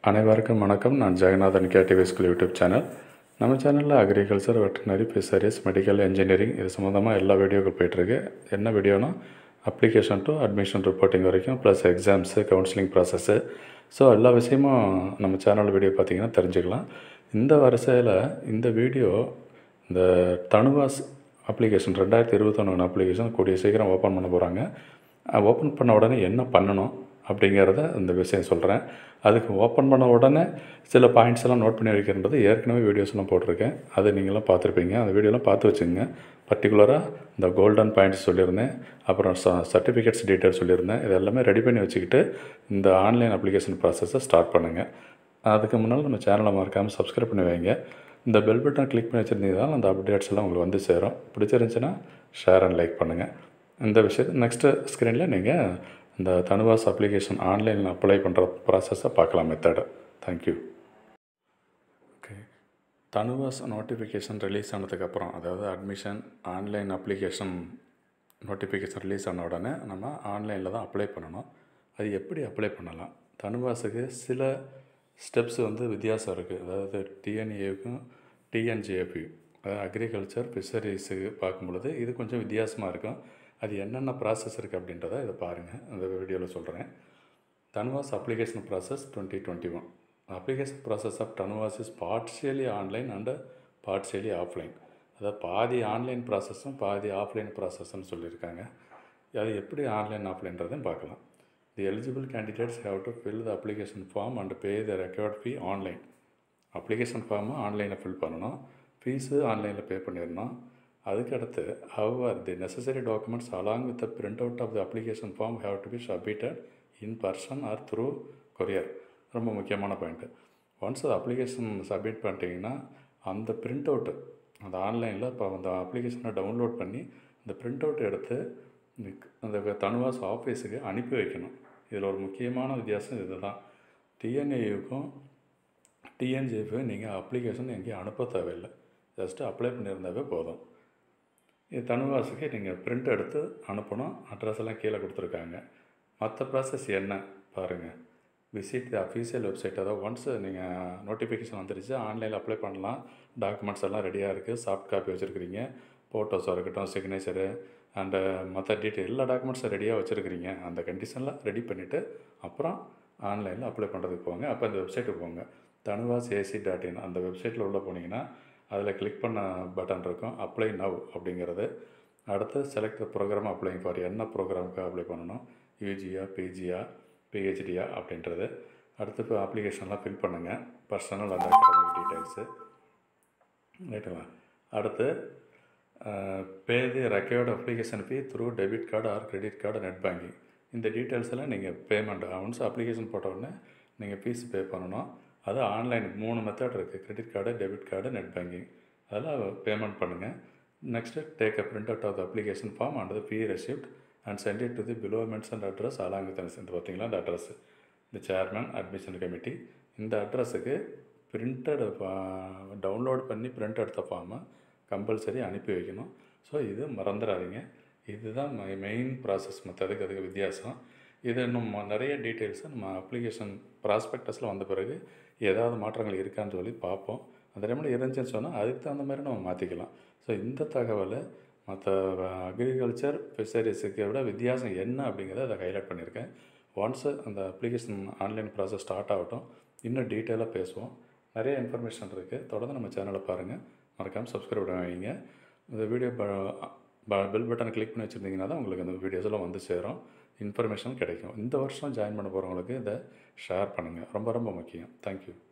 அனைவருக்கும் வணக்கம் நான் Jagannathan KTV school YouTube channel நம்ம சேனலில் agriculture veterinary fisheries medical engineering இது சம்மந்தமாக எல்லா வீடியோக்கள் போயிட்டுருக்கு என்ன வீடியோனா அப்ளிகேஷன் டு அட்மிஷன் ரிப்போர்ட்டிங் வரைக்கும் plus exams counselling process so எல்லா விஷயமும் நம்ம சேனல் வீடியோ பார்த்தீங்கன்னா தெரிஞ்சுக்கலாம் இந்த வரிசையில் இந்த வீடியோ இந்த தனுவாஸ் அப்ளிகேஷன் ரெண்டாயிரத்தி இருபத்தொன்று அப்ளிகேஷன் கூடிய சீக்கிரம் ஓப்பன் பண்ண போகிறாங்க ஓப்பன் பண்ண உடனே என்ன பண்ணணும் அப்படிங்கிறத இந்த விஷயம் சொல்கிறேன் அதுக்கு ஓப்பன் பண்ண உடனே சில பாயிண்ட்ஸ் எல்லாம் நோட் பண்ணி வைக்கிறது ஏற்கனவே வீடியோஸ்லாம் போட்டிருக்கேன் அது நீங்களாம் பார்த்துருப்பீங்க அந்த வீடியோலாம் பார்த்து வச்சுங்க பர்டிகுலராக இந்த கோல்டன் பாயிண்ட்ஸ் சொல்லியிருந்தேன் அப்புறம் ச சர்டிஃபிகேட்ஸ் டீட்டெயில் சொல்லியிருந்தேன் இது எல்லாமே ரெடி பண்ணி வச்சுக்கிட்டு இந்த ஆன்லைன் அப்ளிகேஷன் ப்ராசஸை ஸ்டார்ட் பண்ணுங்கள் அதுக்கு முன்னால் நம்ம சேனலை மறக்காமல் சப்ஸ்கிரைப் பண்ணி வைங்க இந்த பெல் பட்டன் கிளிக் பண்ணி வச்சுருந்தீங்கன்னா அந்த அப்டேட்ஸ் எல்லாம் உங்களுக்கு வந்து சேரும் பிடிச்சிருந்துச்சுன்னா ஷேர் அண்ட் லைக் பண்ணுங்கள் இந்த விஷயத்தை நெக்ஸ்ட்டு ஸ்க்ரீனில் நீங்கள் இந்த தனுவாஸ் அப்ளிகேஷன் ஆன்லைனில் அப்ளை பண்ணுற ப்ராசஸை பார்க்கலாம் method thank you okay TANUVAS notification release ஆனதுக்கப்புறம் அதாவது admission online application notification release ஆன உடனே நம்ம ஆன்லைனில் தான் அப்ளை பண்ணணும் அது எப்படி அப்ளை பண்ணலாம் தனுவாஸுக்கு சில ஸ்டெப்ஸ் வந்து வித்தியாசம் இருக்குது அதாவது டிஎன்ஏவுக்கும் டிஎன்ஜிஎஃபி அதாவது அக்ரிகல்ச்சர் ஃபிஷரிஸுக்கு பார்க்கும் பொழுது இது கொஞ்சம் வித்தியாசமாக இருக்கும் அது என்னென்ன ப்ராசஸ் இருக்குது அப்படின்றத இதை பாருங்கள் அந்த வீடியோவில் சொல்கிறேன் TANUVAS application process twenty twenty one application process of TANUVAS is partially online and partially offline அதாவது பாதி ஆன்லைன் ப்ராசஸும் பாதி ஆஃப்லைன் ப்ராசஸ்ன்னு சொல்லியிருக்காங்க அது எப்படி ஆன்லைன் ஆஃப்லைன்றதையும் பார்க்கலாம் the eligible candidates have to fill the application form and pay the record fee online application form ஆன்லைனில் fill பண்ணணும் ஃபீஸு ஆன்லைனில் பே பண்ணிடணும் அதுக்கடுத்து however the necessary documents along with the printout of the application form have to be submitted in person or through courier ரொம்ப முக்கியமான point once அது application submit பண்ணிட்டீங்கன்னா அந்த பிரிண்ட் அவுட்டு அந்த ஆன்லைனில் இப்போ அந்த அப்ளிகேஷனை டவுன்லோட் பண்ணி அந்த பிரிண்ட் அவுட் எடுத்து அந்த தனுவாஸ் ஆஃபீஸுக்கு அனுப்பி வைக்கணும் இதில் ஒரு முக்கியமான வித்தியாசம் இது தான் டிஎன்ஏயுக்கும் டிஎன்ஜிஎஃப்க்கும் நீங்கள் அப்ளிகேஷன் எங்கேயும் அனுப்ப தேவையில்லை ஜஸ்ட்டு அப்ளை பண்ணியிருந்தாவே போதும் இது தனுவாசுக்கு நீங்கள் பிரிண்ட் எடுத்து அனுப்பணும் அட்ரஸ் எல்லாம் கீழே கொடுத்துருக்காங்க மற்ற ப்ராசஸ் என்ன பாருங்கள் விசிட் தி அஃபீஷியல் வெப்சைட் அதாவது ஒன்ஸ் நீங்கள் நோட்டிஃபிகேஷன் வந்துருச்சு ஆன்லைனில் அப்ளை பண்ணலாம் டாக்குமெண்ட்ஸ் எல்லாம் ரெடியாக இருக்குது சாஃப்ட் காப்பி வச்சுருக்கிறீங்க ஃபோட்டோஸாக இருக்கட்டும் சிக்னேச்சரு அண்டு மற்ற டீட்டெயில் எல்லா டாக்குமெண்ட்ஸும் ரெடியாக வச்சுருக்கிறீங்க அந்த கண்டிஷனில் ரெடி பண்ணிவிட்டு அப்புறம் ஆன்லைனில் அப்ளை பண்ணுறதுக்கு போங்க அப்போ அந்த வெப்சைட்டுக்கு போங்க தனுவாஸ் ஏசி டாட் இன் அந்த வெப்சைட்டில் உள்ளே போனீங்கன்னா அதில் கிளிக் பண்ண பட்டன் இருக்கும் அப்ளை நவ் அப்படிங்கிறது அடுத்து செலக்ட் ப்ரோக்ராம் அப்ளைங் ஃபார் என்ன ப்ரோக்ராமுக்கு அப்ளை பண்ணணும் யூஜியா பிஜியா பிஹெச்டியா அப்படின்றது அடுத்து இப்போ அப்ளிகேஷன்லாம் ஃபில் பண்ணுங்கள் பர்சனல் அந்த அகாடமிக் டீட்டெயில்ஸு ரைட்டுங்களா அடுத்து பே தி ரெக்கையோட application fee through debit card or credit card net banking இந்த டீட்டெயில்ஸ் எல்லாம் நீங்கள் பேமெண்ட் ஒன்ஸ் அப்ளிகேஷன் போட்ட உடனே நீங்கள் ஃபீஸ் பே பண்ணணும் அது ஆன்லைன் மூணு மெத்தட் இருக்குது credit card debit card net banking அதெல்லாம் பேமெண்ட் பண்ணுங்கள் next take a printout of the application form and the fee receipt and send it to the below mention address along with இந்த பார்த்தீங்களா இந்த address இந்த chairman admission committee இந்த அட்ரஸுக்கு printed download பண்ணி print எடுத்த ஃபார்மை கம்பல்சரி அனுப்பி வைக்கணும் ஸோ இது மறந்துடாதீங்க இதுதான் மெயின் ப்ராசஸ் மற்றதுக்கு அதுக்கு வித்தியாசம் இது இன்னும் நிறைய டீட்டெயில்ஸை நம்ம அப்ளிகேஷன் ப்ராஸ்பெக்டஸில் வந்த பிறகு ஏதாவது மாற்றங்கள் இருக்கான்னு சொல்லி பார்ப்போம் அந்த டைமில் இருந்துச்சுன்னு சொன்னால் அதுக்கு தகுந்த மாதிரி நம்ம மாற்றிக்கலாம் ஸோ இந்த தகவலை மற்ற அக்ரிகல்ச்சர் ஃபிஷரிஸுக்கு விட வித்தியாசம் என்ன அப்படிங்கிறத அதை ஹைலைட் பண்ணியிருக்கேன் ஒன்ஸ் அந்த அப்ளிகேஷன் ஆன்லைன் ப்ராசஸ் ஸ்டார்ட் ஆகட்டும் இன்னும் டீட்டெயிலாக பேசுவோம் நிறைய இன்ஃபர்மேஷன் இருக்குது தொடர்ந்து நம்ம சேனலை பாருங்கள் மறக்காமல் சப்ஸ்கிரைப் பண்ண வைங்க இந்த வீடியோ பெல் பட்டனை கிளிக் பண்ணி வச்சுருந்தீங்கன்னா தான் உங்களுக்கு அந்த வீடியோஸ் எல்லாம் வந்து சேரும் இன்ஃபர்மேஷன் கிடைக்கும் இந்த வருஷம் ஜாயின் பண்ண போகிறவங்களுக்கு இதை ஷேர் பண்ணுங்கள் ரொம்ப ரொம்ப முக்கியம் தேங்க்யூ